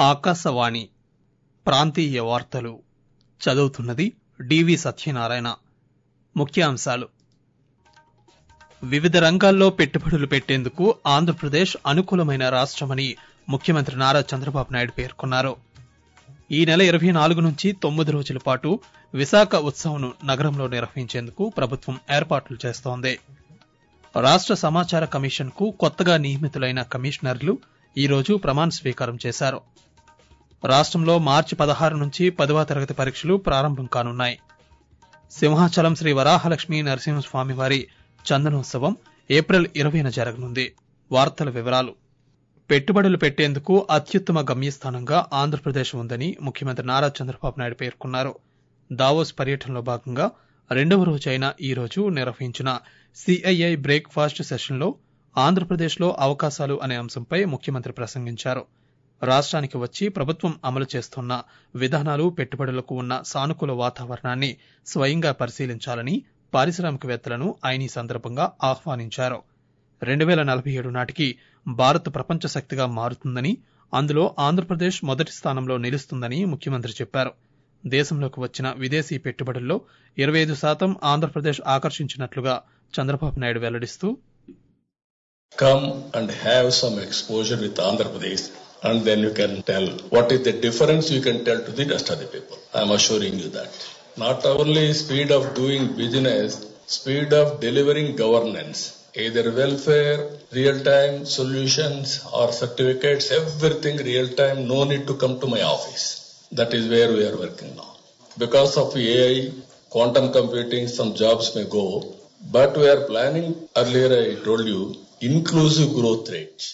ఆకాశవాణి ప్రాంతీయ వార్తలు చదువుతున్నది డివి సత్యనారాయణ ముఖ్యాంశాలు వివిధ రంగాల్లో పెట్టుబడులు పెట్టేందుకు ఆంధ్రప్రదేశ్ అనుకూలమైన రాష్టమని ముఖ్యమంత్రి నారా చంద్రబాబు నాయుడు పేర్కొన్నారు ఈ నెల ఇరవై నాలుగు నుంచి తొమ్మిది రోజుల పాటు విశాఖ ఉత్సవంను నగరంలో నిర్వహించేందుకు ప్రభుత్వం ఏర్పాట్లు చేస్తోంది రాష్ట సమాచార కమిషన్ కు కొత్తగా నియమితులైన కమిషనర్లు ఈ రోజు ప్రమాణ స్వీకారం చేశారు రాష్టంలో మార్చి పదహారు నుంచి పదవ తరగతి పరీక్షలు ప్రారంభం కానున్నాయి సింహాచలం శ్రీ వరాహలక్ష్మి నరసింహస్వామి వారి చందనోత్సవం ఏప్రిల్ ఇరవైన జరగనుంది వార్తల వివరాలు పెట్టుబడులు పెట్టేందుకు అత్యుత్తమ గమ్యస్థానంగా ఆంధ్రప్రదేశ్ ఉందని ముఖ్యమంత్రి నారా చంద్రబాబు నాయుడు పేర్కొన్నారు దావోస్ పర్యటనలో భాగంగా రెండవ రోజైన ఈ రోజు నిర్వహించిన సిఐఐ బ్రేక్ ఫాస్ట్ సెషన్లో ఆంధ్రప్రదేశ్లో అవకాశాలు అనే అంశంపై ముఖ్యమంత్రి ప్రసంగించారు రాష్ట్రానికి వచ్చి ప్రభుత్వం అమలు చేస్తున్న విధానాలు పెట్టుబడులకు ఉన్న సానుకూల వాతావరణాన్ని స్వయంగా పరిశీలించాలని పారిశ్రామికవేత్తలను ఆయన ఈ సందర్భంగా ఆహ్వానించారు రెండు వేల నలభై ఏడు నాటికి భారత్ ప్రపంచ శక్తిగా మారుతుందని అందులో ఆంధ్రప్రదేశ్ మొదటి స్థానంలో నిలుస్తుందని ముఖ్యమంత్రి చెప్పారు దేశంలోకి వచ్చిన విదేశీ పెట్టుబడుల్లో ఇరవై ఐదు శాతం Andhra Pradesh ఆకర్షించినట్లుగా Chandrababu Naidu వెల్లడిస్తూ come and have some exposure with Andhra Pradesh and then you can tell what is the difference you can tell to the rest of the people. I am assuring you that. Not only speed of doing business, speed of delivering governance, either welfare, real-time solutions or certificates, everything real-time, no need to come to my office. That is where we are working now. Because of AI, quantum computing, some jobs may go, but we are planning, earlier I told you, inclusive growth rates.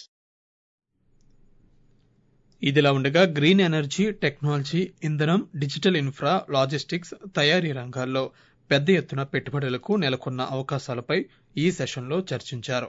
ఇదిలా ఉండగా green energy technology ఇంధనం digital infra logistics తయారీ రంగాల్లో పెద్ద ఎత్తున పెట్టుబడులకు నెలకొన్న అవకాశాలపై ఈ సెషన్లో చర్చించారు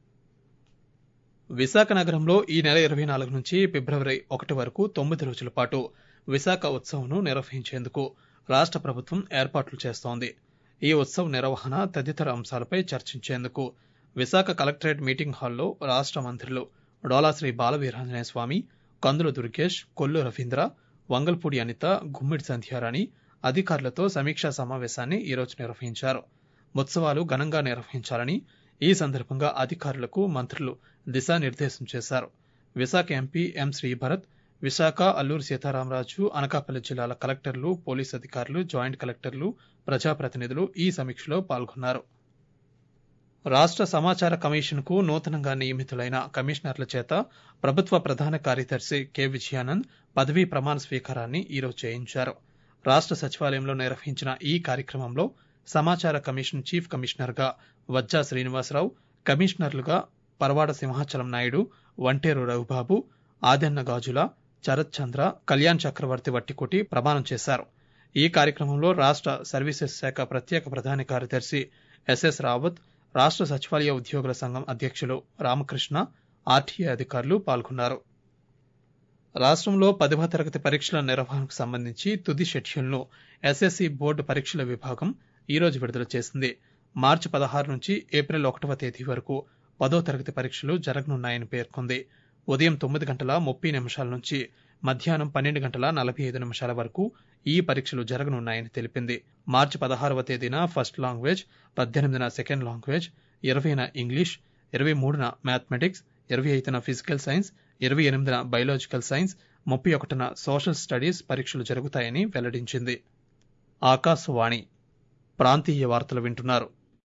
విశాఖ నగరంలో ఈ నెల ఇరవై నాలుగు నుంచి ఫిబ్రవరి ఒకటి వరకు తొమ్మిది రోజుల పాటు విశాఖ ఉత్సవంను నిర్వహించేందుకు రాష్ట ప్రభుత్వం ఏర్పాట్లు చేస్తోంది ఈ ఉత్సవ నిర్వహణ తదితర అంశాలపై చర్చించేందుకు విశాఖ కలెక్టరేట్ మీటింగ్ హాల్లో రాష్ట మంత్రులు డోలాశ్రీ బాలవీరాంజనేయ స్వామి కందుల దుర్గేష్ కొల్లు రవీంద్ర వంగల్పూడి అనిత గుమ్మిడి సంధ్యారాణి అధికారులతో సమీక్షా సమావేశాన్ని ఈరోజు నిర్వహించారు ఉత్సవాలు ఘనంగా నిర్వహించాలని ఈ సందర్భంగా అధికారులకు మంత్రులు దిశానిర్దేశం చేశారు విశాఖ ఎంపీ ఎం శ్రీభరత్ విశాఖ అల్లూరు సీతారామరాజు అనకాపల్లి జిల్లాల కలెక్టర్లు పోలీస్ అధికారులు జాయింట్ కలెక్టర్లు ప్రజాప్రతినిధులు ఈ సమీక్షలో పాల్గొన్నారు రాష్ట సమాచార కమిషన్ కు నూతనంగా నియమితులైన కమిషనర్ల చేత ప్రభుత్వ ప్రధాన కార్యదర్శి కె విజయానంద్ పదవీ ప్రమాణ స్వీకారాన్ని ఈరోజు చేయించారు రాష్ట సచివాలయంలో నిర్వహించిన ఈ కార్యక్రమంలో సమాచార కమిషన్ చీఫ్ కమిషనర్ గా వజ్జా శ్రీనివాసరావు కమిషనర్లుగా పరవాడ సింహాచలం నాయుడు వంటేరు రఘుబాబు ఆదెన్న గాజుల శరత్ చంద్ర కళ్యాణ్ చక్రవర్తి వట్టికోటి ప్రమాణం చేశారు ఈ కార్యక్రమంలో రాష్ట సర్వీసెస్ శాఖ ప్రత్యేక ప్రధాన కార్యదర్శి ఎస్ఎస్ రావత్ రాష్ట సచివాలయ ఉద్యోగుల సంఘం అధ్యక్షులు రామకృష్ణ ఆర్టీఏ అధికారులు పాల్గొన్నారు రాష్ట్రంలో పదవ తరగతి పరీక్షల నిర్వహణకు సంబంధించి తుది షెడ్యూల్ను ఎస్ఎస్సి బోర్డు పరీక్షల విభాగం ఈ రోజు విడుదల చేసింది మార్చి పదహారు నుంచి ఏప్రిల్ ఒకటవ తేదీ వరకు పదో తరగతి పరీక్షలు జరగనున్నాయని పేర్కొంది ఉదయం తొమ్మిది గంటల ముప్పై నిమిషాల నుంచి మధ్యాహ్నం పన్నెండు గంటల నలభై ఐదు నిమిషాల వరకు ఈ పరీక్షలు జరగనున్నాయని తెలిపింది మార్చి పదహారవ తేదీన ఫస్ట్ లాంగ్వేజ్ పద్దెనిమిదిన సెకండ్ లాంగ్వేజ్ ఇరవైన ఇంగ్లీష్ ఇరవై మూడున మ్యాథమెటిక్స్ ఇరవై ఐదున ఫిజికల్ సైన్స్ ఇరవై ఎనిమిదిన బయోలాజికల్ సైన్స్ ముప్పై ఒకటిన సోషల్ స్టడీస్ పరీక్షలు జరుగుతాయని వెల్లడించింది ఆకాశవాణి ప్రాంతీయ వార్తలు వింటున్నారు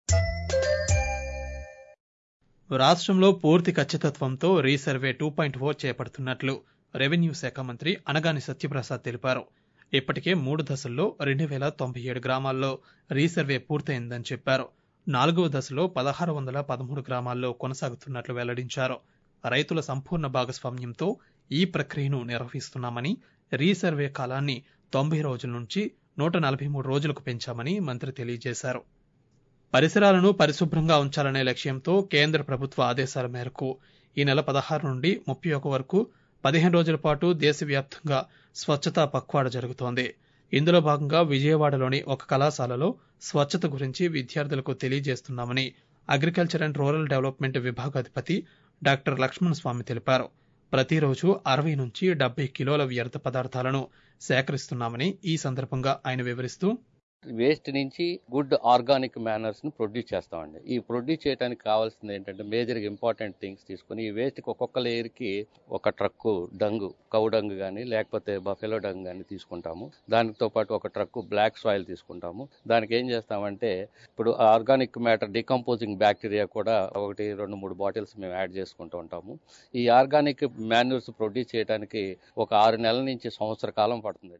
రాష్ట్రంలో పూర్తి ఖచ్చితత్వంతో రీసర్వే టూ పాయింట్ ఓ చేపడుతున్నట్లు రెవెన్యూ శాఖ మంత్రి అనగాని సత్యప్రసాద్ తెలిపారు ఇప్పటికే మూడు దశల్లో రెండు వేల తొంభై ఏడు గ్రామాల్లో రీసర్వే పూర్తయిందని చెప్పారు నాలుగవ దశలో పదహారు వందల పదమూడు గ్రామాల్లో కొనసాగుతున్నట్లు వెల్లడించారు రైతుల సంపూర్ణ భాగస్వామ్యంతో ఈ ప్రక్రియను నిర్వహిస్తున్నామని రీసర్వే కాలాన్ని తొంభై రోజుల నుంచి నూట నలభై మూడు రోజులకు పెంచామని మంత్రి తెలియజేశారు పరిసరాలను పరిశుభ్రంగా ఉంచాలనే లక్ష్యంతో కేంద్ర ప్రభుత్వ ఆదేశాల మేరకు ఈ నెల పదహారు నుండి ముప్పై ఒక వరకు పదిహేను రోజుల పాటు దేశవ్యాప్తంగా స్వచ్ఛతా పక్వాడ జరుగుతోంది ఇందులో భాగంగా విజయవాడలోని ఒక కళాశాలలో స్వచ్ఛత గురించి విద్యార్థులకు తెలియజేస్తున్నామని అగ్రికల్చర్ అండ్ రూరల్ డెవలప్మెంట్ విభాగాధిపతి డాక్టర్ లక్ష్మణ్ స్వామి తెలిపారు ప్రతిరోజు అరవై నుంచి డెబ్బై కిలోల వ్యర్థ పదార్థాలను సేకరిస్తున్నామని ఈ సందర్భంగా ఆయన వివరిస్తూ వేస్ట్ నుంచి గుడ్ ఆర్గానిక్ మేనర్స్ ని ప్రొడ్యూస్ చేస్తామండి ఈ ప్రొడ్యూస్ చేయడానికి కావాల్సింది ఏంటంటే మేజర్ ఇంపార్టెంట్ థింగ్స్ తీసుకుని ఈ వేస్ట్ కి ఒక్కొక్క లేయర్ కి ఒక ట్రక్కు డంగు కౌ డంగ్ కానీ లేకపోతే బఫెలో డంగ్ కానీ తీసుకుంటాము దానితో పాటు ఒక ట్రక్కు బ్లాక్ సాయిల్ తీసుకుంటాము దానికి ఏం చేస్తామంటే ఇప్పుడు ఆర్గానిక్ మ్యాటర్ డికంపోజింగ్ బ్యాక్టీరియా కూడా ఒకటి రెండు మూడు బాటిల్స్ మేము యాడ్ చేసుకుంటూ ఉంటాము ఈ ఆర్గానిక్ మాన్యూర్స్ ప్రొడ్యూస్ చేయడానికి ఒక ఆరు నెలల నుంచి సంవత్సర కాలం పడుతుంది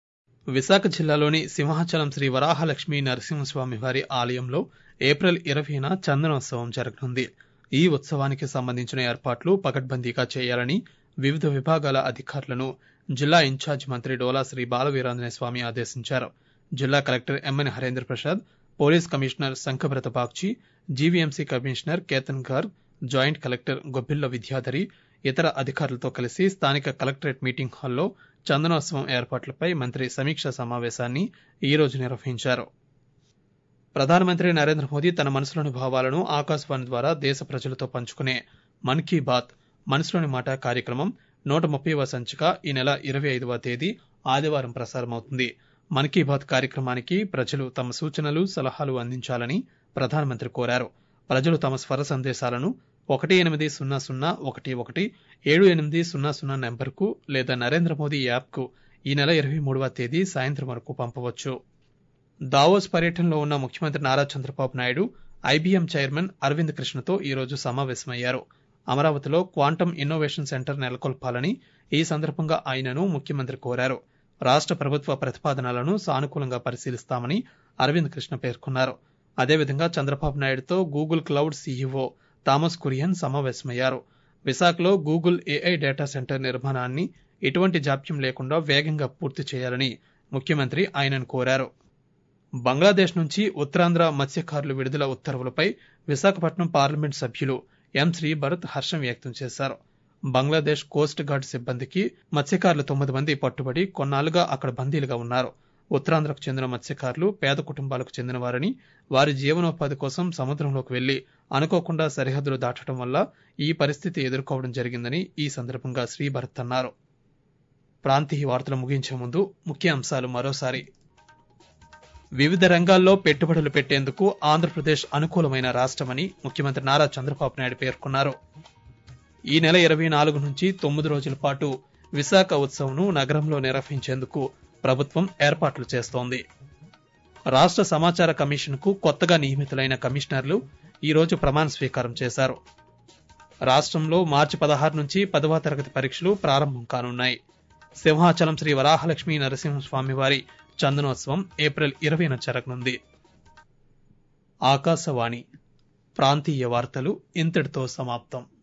విశాఖ జిల్లాలోని సింహాచలం శ్రీ వరాహలక్ష్మి నరసింహస్వామి వారి ఆలయంలో ఏప్రిల్ ఇరవైన చందనోత్సవం జరగనుంది ఈ ఉత్సవానికి సంబంధించిన ఏర్పాట్లు పకడ్బందీగా చేయాలని వివిధ విభాగాల అధికారులను జిల్లా ఇన్ఛార్జ్ మంత్రి డోలా శ్రీ బాలవీరాంజనేయ స్వామి ఆదేశించారు జిల్లా collector MN Harendhira Prasad police commissioner Shankhabrata Bagchi GVMC commissioner Ketan Garg joint collector Gobbilla Vidyadhari ఇతర అధికారులతో కలిసి స్థానిక కలెక్టరేట్ మీటింగ్ హాల్లో చందనోత్సవం ఏర్పాట్లపై మంత్రి సమీక్షా సమావేశాన్ని ఈ రోజు నిర్వహించారు ప్రధానమంత్రి నరేంద్ర మోదీ తన మనసులోని భావాలను ఆకాశవాణి ద్వారా దేశ ప్రజలతో పంచుకునే మన్ కీ బాత్ మనసులోని మాట కార్యక్రమం నూట ముప్పైవ సంచిక ఈ నెల ఇరవై ఐదవ తేదీ ఆదివారం ప్రసారమవుతుంది మన్ కీ బాత్ కార్యక్రమానికి ప్రజలు తమ సూచనలు సలహాలు అందించాలని ప్రధానమంత్రి కోరారు ప్రజలు తమ స్వర సందేశాలను ఒకటి ఎనిమిది సున్నా సున్నా ఒకటి ఒకటి ఏడు ఎనిమిది సున్నా సున్నా నెంబర్కు లేదా నరేంద్ర మోదీ యాప్కు ఈ నెల ఇరవై మూడవ తేదీ సాయంత్రం వరకు పంపవచ్చు దావోస్ పర్యటనలో ఉన్న ముఖ్యమంత్రి నారా చంద్రబాబు నాయుడు ఐబీఎం చైర్మన్ అరవింద్ కృష్ణతో ఈ రోజు సమావేశమయ్యారు అమరావతిలో క్వాంటమ్ ఇన్నోవేషన్ సెంటర్ నెలకొల్పాలని ఈ సందర్భంగా ఆయనను ముఖ్యమంత్రి కోరారు రాష్ట్ర ప్రభుత్వ ప్రతిపాదనలను సానుకూలంగా పరిశీలిస్తామని అరవింద్ కృష్ణ పేర్కొన్నారు అదేవిధంగా చంద్రబాబు నాయుడుతో Google Cloud CEO Thomas Kurian సమావేశమయ్యారు విశాఖలో గూగుల్ ఏఐ డేటా సెంటర్ నిర్మాణాన్ని ఎటువంటి జాప్యం లేకుండా వేగంగా పూర్తి చేయాలని ముఖ్యమంత్రి ఆయనను కోరారు బంగ్లాదేశ్ నుంచి ఉత్తరాంధ్ర మత్స్యకారులు విడుదల ఉత్తర్వులపై విశాఖపట్నం పార్లమెంట్ సభ్యులు ఎం శ్రీ భరత్ హర్షం వ్యక్తం చేశారు బంగ్లాదేశ్ కోస్ట్ గార్డ్ సిబ్బందికి మత్స్యకారులు తొమ్మిది మంది పట్టుబడి కొన్నాళ్లుగా అక్కడ బందీలుగా ఉన్నారు ఉత్తరాంధ్రకు చెందిన మత్స్యకారులు పేద కుటుంబాలకు చెందినవారని వారి జీవనోపాధి కోసం సముద్రంలోకి వెళ్లి అనుకోకుండా సరిహద్దులు దాటడం వల్ల ఈ పరిస్థితి ఎదుర్కోవడం జరిగిందని ఈ సందర్భంగా శ్రీ భరత్ అన్నారు ప్రాంతీయ వార్తలు ముగించే ముందు ముఖ్య అంశాలు మరోసారి వివిధ రంగాల్లో పెట్టుబడులు పెట్టేందుకు ఆంధ్రప్రదేశ్ అనుకూలమైన రాష్ట్రమని ముఖ్యమంత్రి నారా చంద్రబాబు నాయుడు పేర్కొన్నారు ఈ నెల ఇరవై నాలుగు నుంచి తొమ్మిది రోజుల పాటు విశాఖ ఉత్సవంను నగరంలో నిర్వహించేందుకు ప్రభుత్వం ఏర్పాట్లు చేస్తోంది రాష్ట్ర సమాచార కమిషన్కు కొత్తగా నియమితులైన కమిషనర్లు ఈ రోజు ప్రమాణ స్వీకారం చేశారు రాష్ట్రంలో మార్చి పదహారు నుంచి పదవ తరగతి పరీక్షలు ప్రారంభం కానున్నాయి సింహాచలం శ్రీ వరాహలక్ష్మి నరసింహస్వామి వారి చందనోత్సవం ఏప్రిల్ ఇరవైన జరగనుంది ఆకాశవాణి ప్రాంతీయ వార్తలు ఇంతటితో సమాప్తం